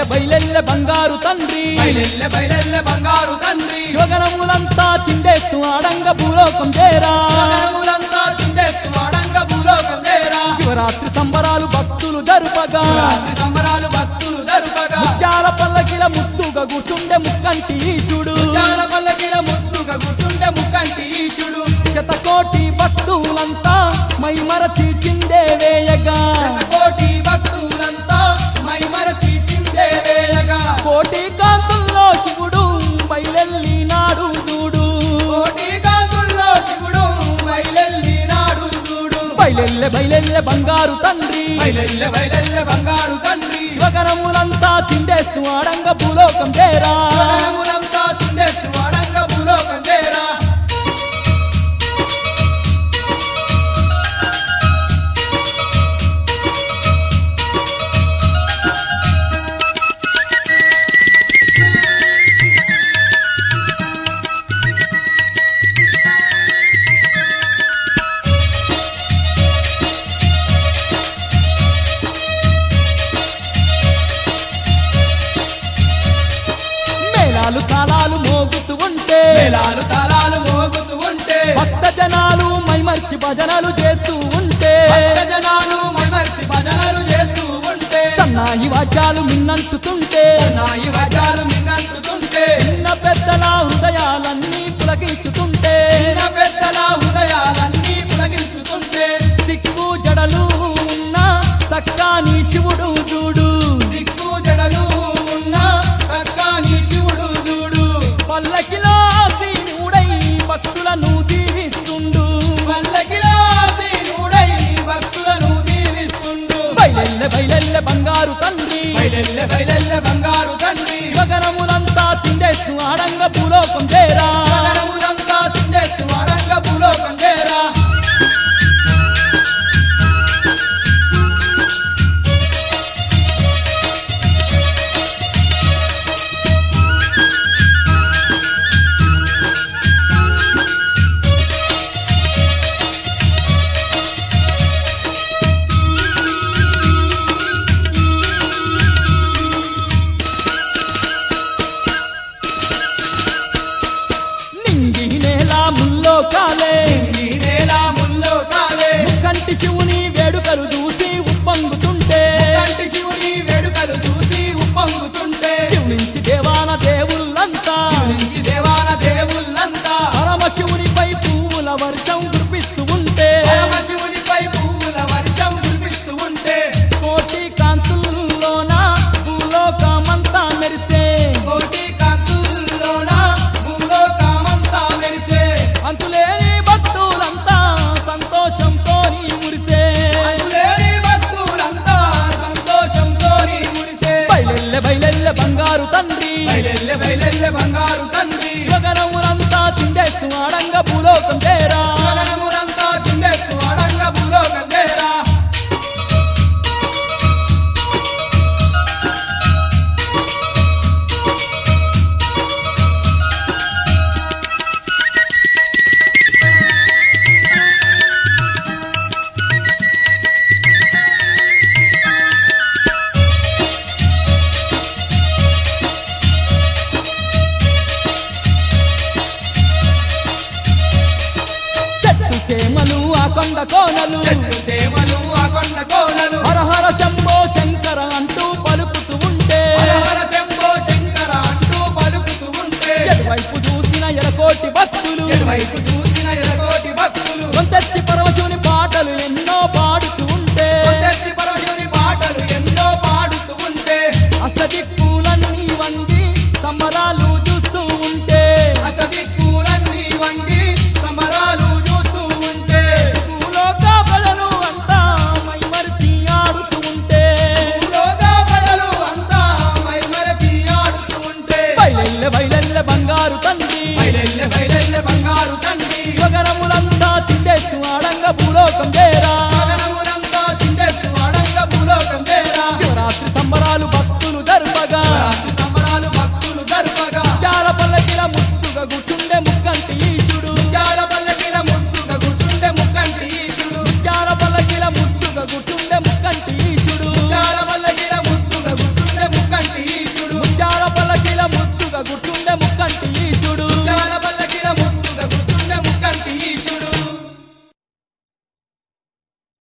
బయలెల్లె బంగారు తండ్రి బయలెల్లె బయలెల్లె బంగారు తండ్రి శివగణములంతా చిండేస్తూ ఆడంగ భూలోకం చేరా జగములంతా చిందేస్తు వాడంగ భూలోకం చేరా శివరాత్రి సంబరాలు భక్తులు జరుపగా రాత్రి సంబరాలు భక్తులు జరుపగా ముత్యాల పల్లకిల ముత్తుగా కూర్చుండే ముక్కంటి ఈశుడు జాల పల్లకిల ముత్తుగా కూర్చుంటే ముక్కంటి ఈశుడు శతకోటి భక్తులంతా మైమరచి చిందే వేయగా కోటి భక్తులంతా మై మరచి చిందే వేయగా కోటి కాంతుల్లో శివుడు బయలెల్లి నాడు చూడు కోటి కాంతుల్లో శివుడు బయలెల్లి నాడు చూడు బయలెల్లె బయలెల్లె బంగారు తండ్రి బయలెల్లె బయలెల్లె బంగారు తండ్రి శివగణములంతా చిండేస్తూ ఆడంగ భూలోకం చేరా జగములంతా చిందేస్తు వాడంగ భూలోకం చేరా మేళాలు తాళాలు మోగుతూ ఉంటే మేళాలు తాళాలు మోగుతూ ఉంటే భక్త జనాలు మైమర్చి భజనలు చేస్తూ ఉంటే భక్త జనాలు మైమర్చి భజనలు చేస్తూ ఉంటే సన్నాయి వాద్యాలు మిన్నంటుతుంటే నాయి వజాలు మిన్నంటుతుంటే చిన్న పెద్దల హృదయాలన్నీ పులకించుతుంటే చిన్న పెద్దల హృదయాలన్నీ పులకించుతుంటే దిక్కు జడలు ఉన్న చక్కాని శివుడు చూడు దిక్కు జడలు ఉన్న చక్కని శివుడు చూడు పల్లకిలో సీనుడై భక్తులను దీవిస్తుండు పల్లకిలో దీనుడై భక్తులను దీవిస్తుండు బయలెల్లె బయలెల్లె బంగారు తండ్రి బయలెల్లె బయలెల్లె బంగారు తండ్రి శివగణములంతా చిండేస్తూ ఆడంగ భూలోకం చేరా జగములంతా చిందేస్తు వాడంగ భూలోకం చేరా నింగి నేల ముల్లో కాలే ఈ నేల ముల్లో కాలే కంటి శివుని వేడుకలు చూసి ఉప్పొంగుతుంటే కంటి శివుని వేడుకలు చూసి ఉప్పొంగుతుంటే శివునించి దేవాన దేవుళ్ళంతా నుంచి దేవాన దేవుళ్ళంతా పరమ శివునిపై పువ్వుల వర్షం కురిపిస్తూ ఉంటే పరమశివునిపై పువ్వుల వర్షం కురిపిస్తూ ఉంటే కోటి కాంతుల్లోన భూలోకమంతా మెరిసే కోటి కాంతుల్లోన భూలోకమంతా మెరిసే అంతులేని భక్తులంతా సంతోషంతో మురిసే అందులేని భక్తులంతా సంతోషంతో మురిసే బయలెల్లె బయలెల్లె బంగారు తండ్రి బయలెల్లె బయలెల్లె బంగారు తండ్రి శివగణములంతా చిండేస్తూ ఆడంగ భూలోకం చేరా జగనమునంతా చిందేస్తూ అడంగ భూలోకం చేరా చెట్టు చేమలు ఆ కొండ కోనలు చెట్టు సేమలు ఆ కొండ కోనలు హరహర శంభో శంకర అంటూ పలుకుతూ ఉంటే హరహర శంభో శంకర అంటూ పలుకుతూ ఉంటే ఎటువైపు చూసిన ఎరకోటి భక్తులు ఎటువైపు చూసిన ఎరగోటి భక్తులు కొంతెత్తి పరవశుని పాటలు ఎన్నో పాడుతూ ఉంటే కొత్తెత్తి పరమశివుని పాటలు ఎన్నో పాడుతూ ఉంటే అసదిక్కులన్నీ వంగి సంబరాలు చూస్తూ ఉంటే అసదిక్కులన్నీ వంగి సమరాలు చూస్తూ ఉంటే భూలోక బలలు అంతా మైమరిచి ఆడుతూ ఉంటే భూలోక ప్రజలు అంతా మైమరచి ఆడుతూ ఉంటే బయలెల్లె బయలెల్లె బంగారు తండ్రి బయలెల్లె బయలెల్లె బంగారు